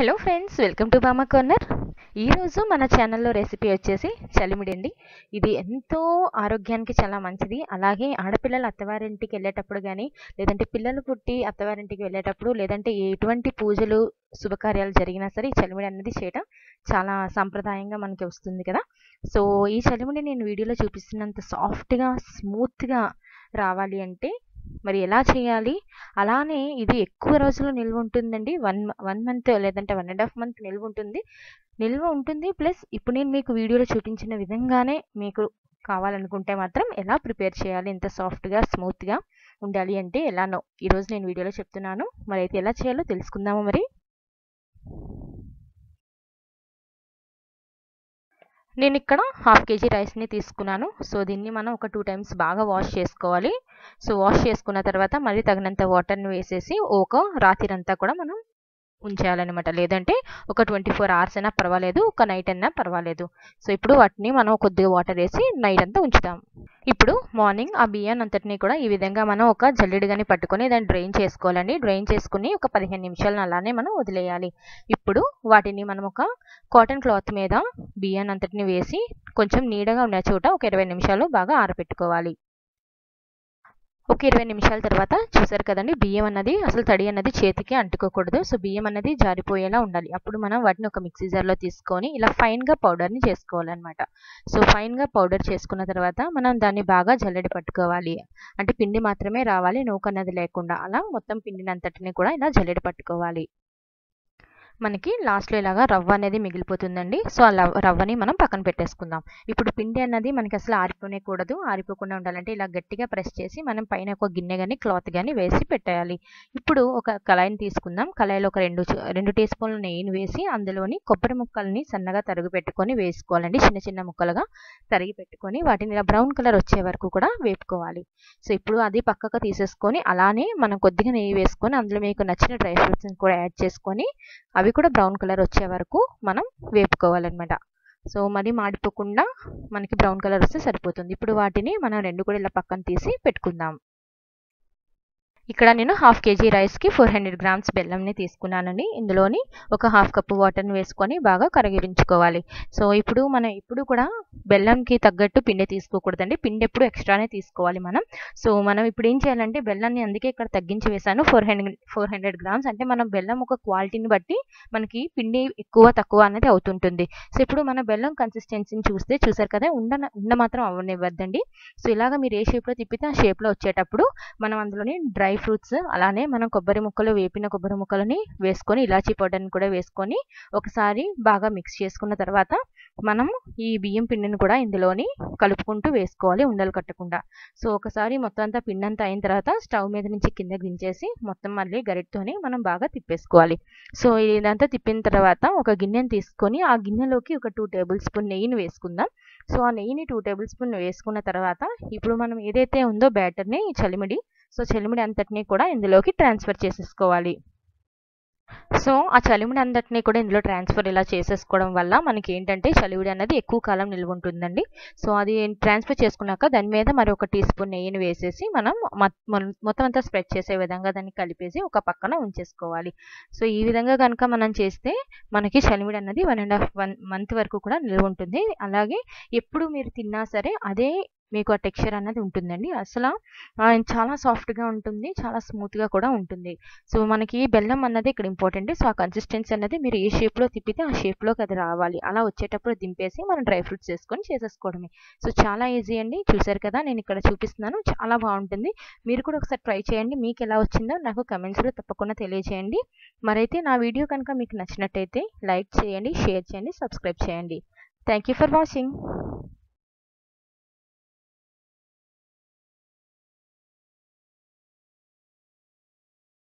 hello friends welcome to Bama corner ఈరోజు మన ఛానల్లో రెసిపీ వచ్చేసి చలిమిడి అండి ఇది ఎంతో ఆరోగ్యానికి చాలా మంచిది అలాగే ఆడపిల్లలు అత్తవారింటికి వెళ్ళేటప్పుడు కానీ లేదంటే పిల్లలు పుట్టి అత్తవారింటికి వెళ్ళేటప్పుడు లేదంటే ఎటువంటి పూజలు శుభకార్యాలు జరిగినా సరే ఈ చలిమిడి అనేది చేయడం చాలా సాంప్రదాయంగా మనకి వస్తుంది కదా సో ఈ చలిమిడి నేను వీడియోలో చూపిస్తున్నంత సాఫ్ట్గా స్మూత్గా రావాలి అంటే మరి ఎలా చేయాలి అలానే ఇది ఎక్కువ రోజులు నిల్వ ఉంటుందండి వన్ వన్ మంత్ లేదంటే వన్ అండ్ హాఫ్ మంత్ నిల్వ ఉంటుంది నిల్వ ఉంటుంది ప్లస్ ఇప్పుడు నేను మీకు వీడియోలో చూపించిన విధంగానే మీకు కావాలనుకుంటే మాత్రం ఎలా ప్రిపేర్ చేయాలి ఎంత సాఫ్ట్గా స్మూత్గా ఉండాలి అంటే ఎలానో ఈరోజు నేను వీడియోలో చెప్తున్నాను మరి అయితే ఎలా చేయాలో తెలుసుకుందాము మరి నేను ఇక్కడ హాఫ్ కేజీ రైస్ని తీసుకున్నాను సో దీన్ని మనం ఒక టూ టైమ్స్ బాగా వాష్ చేసుకోవాలి సో వాష్ చేసుకున్న తర్వాత మరి తగినంత వాటర్ని వేసేసి ఒక రాత్రిరంతా కూడా మనం ఉంచేయాలన్నమాట లేదంటే ఒక ట్వంటీ ఫోర్ అవర్స్ అయినా పర్వాలేదు ఒక నైట్ అయినా పర్వాలేదు సో ఇప్పుడు వాటిని మనం కొద్దిగా వాటర్ వేసి నైట్ అంతా ఉంచుతాం ఇప్పుడు మార్నింగ్ ఆ బియ్యాన్ని అంతటిని కూడా ఈ విధంగా మనం ఒక జల్లెడగాని పట్టుకొని దాన్ని డ్రైన్ చేసుకోవాలండి డ్రైన్ చేసుకుని ఒక పదిహేను నిమిషాలను అలానే మనం వదిలేయాలి ఇప్పుడు వాటిని మనం ఒక కాటన్ క్లాత్ మీద బియ్యాన్ని అంతటిని వేసి కొంచెం నీడగా ఉన్న చోట ఒక ఇరవై నిమిషాలు బాగా ఆరబెట్టుకోవాలి ఒక ఇరవై నిమిషాల తర్వాత చూసారు కదండి బియ్యం అన్నది అసలు తడి అన్నది చేతికి అంటుకోకూడదు సో బియ్యం అన్నది జారిపోయేలా ఉండాలి అప్పుడు మనం వాటిని ఒక మిక్సీ జార్లో తీసుకొని ఇలా ఫైన్గా పౌడర్ని చేసుకోవాలన్నమాట సో ఫైన్గా పౌడర్ చేసుకున్న తర్వాత మనం దాన్ని బాగా జల్లెడి పట్టుకోవాలి అంటే పిండి మాత్రమే రావాలి నూక అన్నది లేకుండా అలా మొత్తం పిండిని అంతటిని కూడా ఇలా జల్లెడి పట్టుకోవాలి మనకి లాస్ట్లో ఇలాగా రవ్వ అనేది మిగిలిపోతుందండి సో ఆ రవ్వని మనం పక్కన పెట్టేసుకుందాం ఇప్పుడు పిండి అన్నది మనకి అసలు ఆరిపోనేకూడదు ఆరిపోకుండా ఉండాలంటే ఇలా గట్టిగా ప్రెస్ చేసి మనం పైన ఒక గిన్నె కానీ క్లాత్ కానీ వేసి పెట్టేయాలి ఇప్పుడు ఒక కళాయిని తీసుకుందాం కళాయిలో ఒక రెండు రెండు టీ స్పూన్ల నెయ్యిని వేసి అందులోని కొబ్బరి ముక్కల్ని సన్నగా తరుగు పెట్టుకొని వేసుకోవాలండి చిన్న చిన్న ముక్కలుగా తరిగి పెట్టుకొని వాటిని ఇలా బ్రౌన్ కలర్ వచ్చే వరకు కూడా వేపుకోవాలి సో ఇప్పుడు అది పక్కకు తీసేసుకొని అలానే మనం కొద్దిగా నెయ్యి వేసుకొని అందులో మీకు నచ్చిన డ్రై ఫ్రూట్స్ని కూడా యాడ్ చేసుకొని అవి కూడా బ్రౌన్ కలర్ వచ్చే వరకు మనం వేపుకోవాలన్నమాట సో మరి మాడిపోకుండా మనకి బ్రౌన్ కలర్ వస్తే సరిపోతుంది ఇప్పుడు వాటిని మనం రెండు కూడా ఇలా పక్కన తీసి పెట్టుకుందాం ఇక్కడ నేను హాఫ్ కేజీ రైస్కి ఫోర్ హండ్రెడ్ గ్రామ్స్ బెల్లంని తీసుకున్నానండి ఇందులోని ఒక హాఫ్ కప్పు వాటర్ని వేసుకొని బాగా కరిగించుకోవాలి సో ఇప్పుడు మనం ఇప్పుడు కూడా బెల్లంకి తగ్గట్టు పిండి తీసుకోకూడదండి పిండి ఎప్పుడు ఎక్స్ట్రానే తీసుకోవాలి మనం సో మనం ఇప్పుడు ఏం చేయాలంటే బెల్లాన్ని అందుకే ఇక్కడ తగ్గించి వేసాను four hundred four hundred grams అంటే మనం బెల్లం ఒక క్వాలిటీని బట్టి మనకి పిండి ఎక్కువ తక్కువ అనేది అవుతుంటుంది సో ఇప్పుడు మన బెల్లం కన్సిస్టెన్సీని చూస్తే చూసారు కదా ఉండ ఉండ మాత్రం అవ్వనివ్వద్దండి సో ఇలాగ మీరు ఏ షేప్లో తిప్పితే ఆ షేప్లో వచ్చేటప్పుడు మనం అందులోని డ్రై ఫ్రూట్స్ అలానే మనం కొబ్బరి ముక్కలు వేపిన కొబ్బరి ముక్కలని వేసుకొని ఇలాచీ పౌడర్ని కూడా వేసుకొని ఒకసారి బాగా మిక్స్ చేసుకున్న తర్వాత మనం ఈ బియ్యం పిండిని కూడా ఇందులోని కలుపుకుంటూ వేసుకోవాలి ఉండలు కట్టకుండా సో ఒకసారి మొత్తం అంతా పిండి అంతా అయిన తర్వాత స్టవ్ మీద నుంచి కింద దించేసి మొత్తం మళ్ళీ గరిటతోని మనం బాగా తిప్పేసుకోవాలి సో ఇదంతా తిప్పిన తర్వాత ఒక గిన్నెని తీసుకొని ఆ గిన్నెలోకి ఒక టూ టేబుల్ స్పూన్ నెయ్యిని వేసుకుందాం సో ఆ నెయ్యిని టూ టేబుల్ స్పూన్ వేసుకున్న తర్వాత ఇప్పుడు మనం ఏదైతే ఉందో బ్యాటర్ని చలిమిడి సో చలిమిడి అంతటినీ కూడా ఇందులోకి ట్రాన్స్ఫర్ చేసేసుకోవాలి సో ఆ చలిమిడి అంతటినీ కూడా ఇందులో ట్రాన్స్ఫర్ ఇలా చేసేసుకోవడం వల్ల మనకి ఏంటంటే చలివిడి అనేది ఎక్కువ కాలం నిల్వ ఉంటుందండి సో అది ట్రాన్స్ఫర్ చేసుకున్నాక దాని మీద మరి ఒక టీ స్పూన్ నెయ్యిని వేసేసి మనం మొత్తం అంతా స్ప్రెడ్ చేసే విధంగా దాన్ని కలిపేసి ఒక పక్కన ఉంచేసుకోవాలి సో ఈ విధంగా కనుక మనం చేస్తే మనకి చలిమిడి అన్నది one and half one month వరకు కూడా నిల్వ ఉంటుంది అలాగే ఎప్పుడు మీరు తిన్నా సరే అదే మీకు ఆ టెక్స్చర్ అనేది ఉంటుందండి అసలు చాలా సాఫ్ట్గా ఉంటుంది చాలా స్మూత్గా కూడా ఉంటుంది సో మనకి బెల్లం అన్నది ఇక్కడ ఇంపార్టెంట్ సో ఆ కన్సిస్టెన్సీ అనేది మీరు ఏ షేప్లో తిప్పితే ఆ షేప్లోకి అది రావాలి అలా వచ్చేటప్పుడు దింపేసి మనం డ్రై ఫ్రూట్స్ వేసుకొని చేసేసుకోవడమే సో చాలా ఈజీ అండి చూసారు కదా నేను ఇక్కడ చూపిస్తున్నాను చాలా బాగుంటుంది మీరు కూడా ఒకసారి ట్రై చేయండి మీకు ఎలా వచ్చిందో నాకు కమెంట్స్లో తప్పకుండా తెలియజేయండి మరైతే నా వీడియో కనుక మీకు నచ్చినట్టయితే లైక్ చేయండి షేర్ చేయండి సబ్స్క్రైబ్ చేయండి థ్యాంక్ ఫర్ వాచింగ్